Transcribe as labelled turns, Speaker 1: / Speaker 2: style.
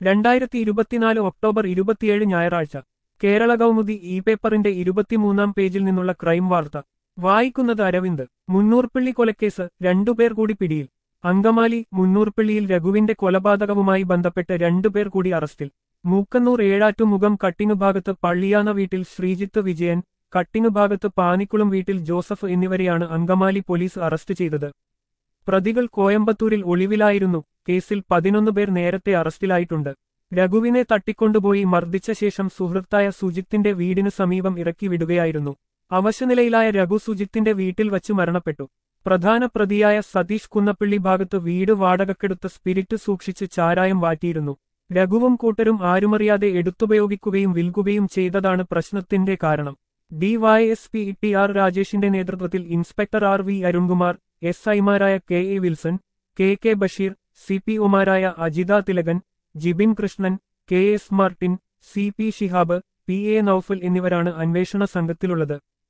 Speaker 1: രണ്ടായിരത്തി ഇരുപത്തിനാല് ഒക്ടോബർ ഇരുപത്തിയേഴ് ഞായറാഴ്ച കേരള കൗമുദി ഇ പേപ്പറിന്റെ ഇരുപത്തിമൂന്നാം പേജിൽ നിന്നുള്ള ക്രൈം വാർത്ത വായിക്കുന്നത് അരവിന്ദ് മുന്നൂർപ്പിള്ളി കൊലക്കേസ് രണ്ടുപേർ കൂടി പിടിയിൽ അങ്കമാലി മുന്നൂർപ്പിള്ളിയിൽ രഘുവിന്റെ കൊലപാതകവുമായി ബന്ധപ്പെട്ട് രണ്ടുപേർ കൂടി അറസ്റ്റിൽ മൂക്കന്നൂർ ഏഴാറ്റുമുഖം കട്ടിങ്ങുഭാഗത്ത് പള്ളിയാന വീട്ടിൽ ശ്രീജിത്ത് വിജയൻ കട്ടിങ്ങുഭാഗത്ത് പാനിക്കുളം വീട്ടിൽ ജോസഫ് എന്നിവരെയാണ് അങ്കമാലി പോലീസ് അറസ്റ്റ് ചെയ്തത് പ്രതികൾ കോയമ്പത്തൂരിൽ ഒളിവിലായിരുന്നു കേസിൽ പതിനൊന്ന് പേർ നേരത്തെ അറസ്റ്റിലായിട്ടുണ്ട് രഘുവിനെ തട്ടിക്കൊണ്ടുപോയി മർദ്ദിച്ച ശേഷം സുഹൃത്തായ സുജിത്തിന്റെ വീടിനു സമീപം ഇറക്കി വിടുകയായിരുന്നു അവശനിലയിലായ രഘു സുജിത്തിന്റെ വീട്ടിൽ വച്ച് മരണപ്പെട്ടു പ്രധാന പ്രതിയായ സതീഷ് കുന്നപ്പള്ളി ഭാഗത്ത് വീട് വാടകക്കെടുത്ത് സ്പിരിറ്റ് സൂക്ഷിച്ച് ചാരായം വാറ്റിയിരുന്നു രഘുവും കൂട്ടരും ആരുമറിയാതെ എടുത്തുപയോഗിക്കുകയും വിൽക്കുകയും ചെയ്തതാണ് പ്രശ്നത്തിന്റെ കാരണം ഡിവൈഎസ്പി ടി ആർ രാജേഷിന്റെ നേതൃത്വത്തിൽ inspector R V Arunkumar S ഐമാരായ K A Wilson K K Basheer C P ഒമാരായ Ajitha Thilakan Jibin Krishnan K S Martin C P Shihab P A Noufal എന്നിവരാണ് അന്വേഷണ സംഘത്തിലുള്ളത്